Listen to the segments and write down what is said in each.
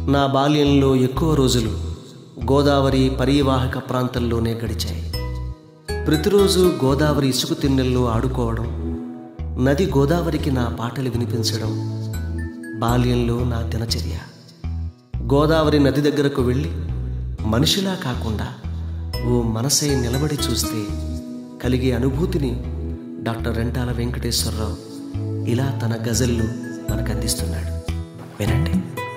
నా బాల్యంలో ఎక్కువ రోజులు గోదావరి పరీవాహక ప్రాంతంలోనే గడిచాయి ప్రతిరోజు గోదావరి ఇసుక తిన్నెల్లో ఆడుకోవడం నది గోదావరికి నా పాటలు వినిపించడం బాల్యంలో నా దినచర్య గోదావరి నది దగ్గరకు వెళ్ళి మనిషిలా కాకుండా ఓ మనసై నిలబడి చూస్తే కలిగే అనుభూతిని డాక్టర్ రెంటాల వెంకటేశ్వరరావు ఇలా తన గజల్లో మనకు అందిస్తున్నాడు వినండి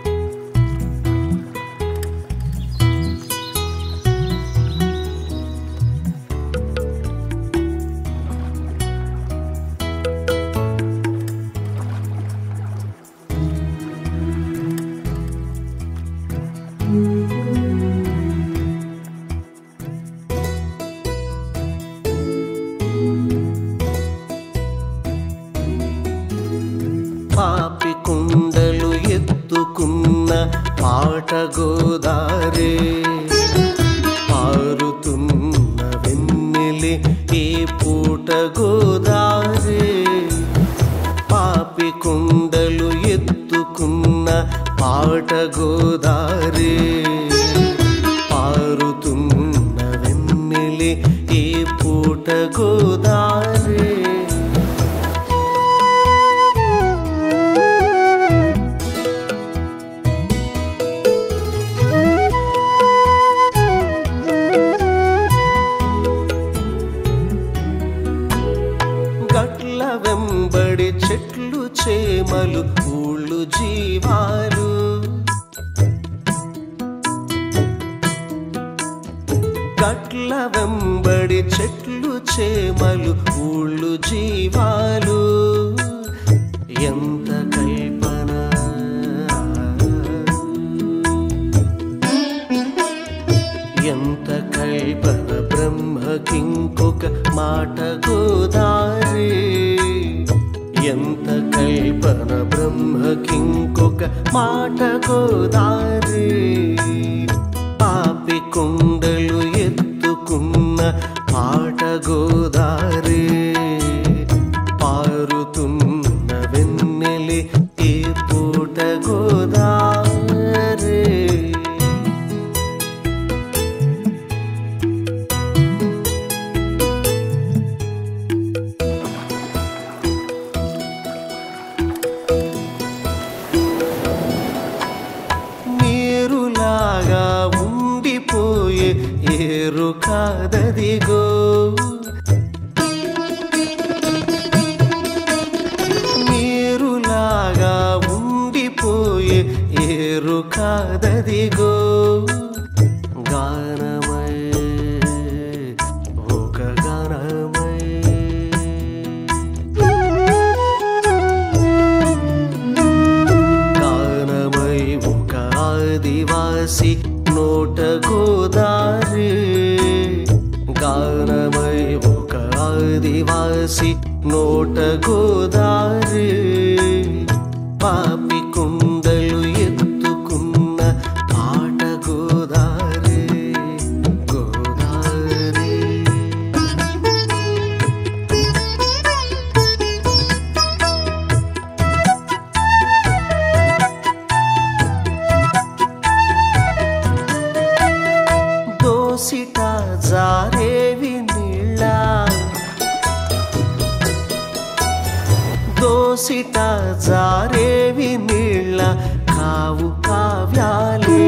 పాపి కుండలు ఎత్తుకున్న పాట గోదారే పారుతున్న వెన్నెలి ఈ పూట గోదారే పాపి కుండలు ఎత్తుకున్న పాట గోదారే పారుతున్న వెన్నెలి ఈ పూట గోదారే గట్ల వెంబడి చెట్లు చేమలు ఊళ్ళు జీవాలు గట్ల వెంబడి చెట్లు చేమలు ఊళ్ళు జీవాలు ఎంత కల్పన ఎంత కల్పన బ్రహ్మకింకొక మాట గోదారి ఎంత కల్పన బ్రహ్మకింకొక మాట గోదారి పాపి కుండలు ఎత్తుకున్న పాట గోదారి పారుతున్న వెన్నెలి ఈ పూట గోదారి నీరులాగా ఉండిపోయే ఏరు కాదదిగో నీరులాగా ఉండిపోయే ఏరు కాదదిగో గానమై ఒక గానమై గానమై ఒక ఆదివాసి నోట గోదారి గానమై ఒక ఆదివాసి నోట గోదారి పాపి కుండలు ఎత్తుకున్న పాట గోదారి గోదారి దోసిట జారేవి నీళ్ళ దోసిట జారేవి నీళ్ళ కావు కావ్యాలే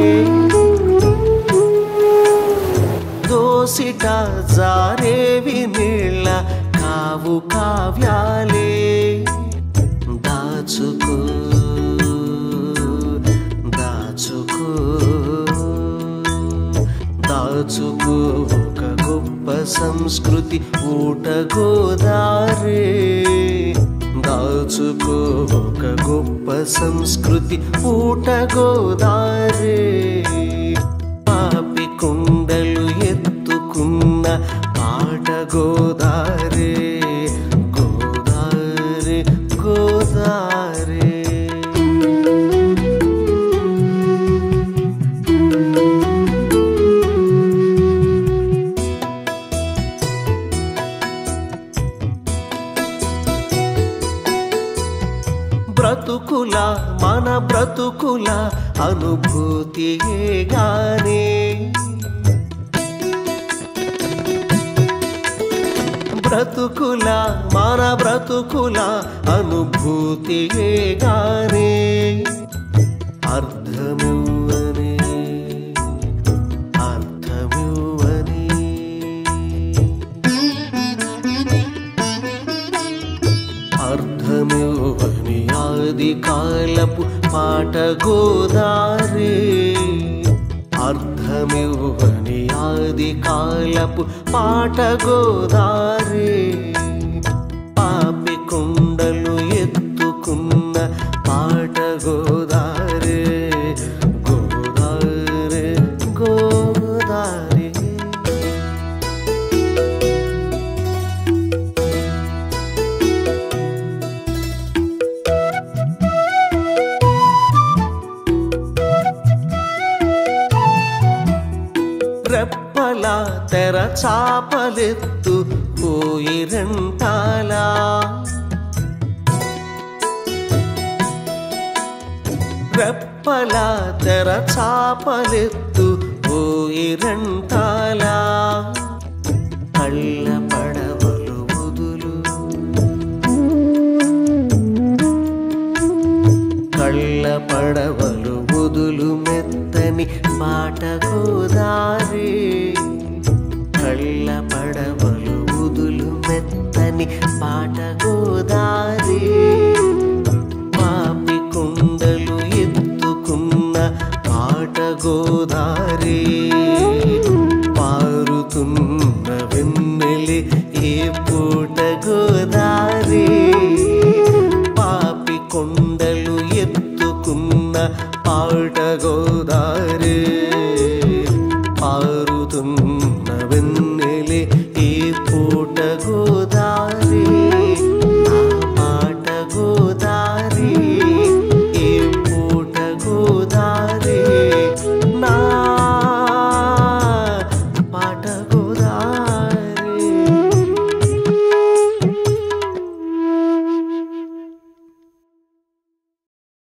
దోసిట జారేవి నీళ్ళ కావు కావ్యాలే దాచుకో దాచుకో దాచుకో ఒక గొప్ప సంస్కృతి ఊట గోదారే దాచుకో ఒక గొప్ప సంస్కృతి ఊట గోదారే పాపి కుండలు ఎత్తుకున్న పాట గోదారే గోదారే గోదారే బ్రతుకుల మన బ్రతుకుల అనుభూతులెన్నో అనుభూతియే గానే బ్రతుకుల మన బ్రతుకుల అనుభూతియే గానే అర్థమివ్వని అర్థమివ్వని అర్థమివ్వని ఆది కాలపు పాట గోదారే అర్థమివ్వని ఆది కాలపు పాట గోదారే పాపి కుండలు ఎత్తుకున్న పాట గోదారే గోదారే గోదారే రెప్పల తెర చాపలెత్తు పోయిరంటాలా రెప్పల తెర చాపలెత్తు పోయిరంటాలా కళ్ళ పడవలు వదులు కళ్ళ పడవలు వదులు మెత్తని పాట గోదారి కళ్ళ పడవలు వదులు మెత్తని పాట గోదారి పాపి కుండలు ఎత్తుకున్న పాట గోదారి పారుతున్న వెన్నెలి ఏ పూట గోదారి పాపి కొండలు ఎత్తుకున్న పాట గోదారి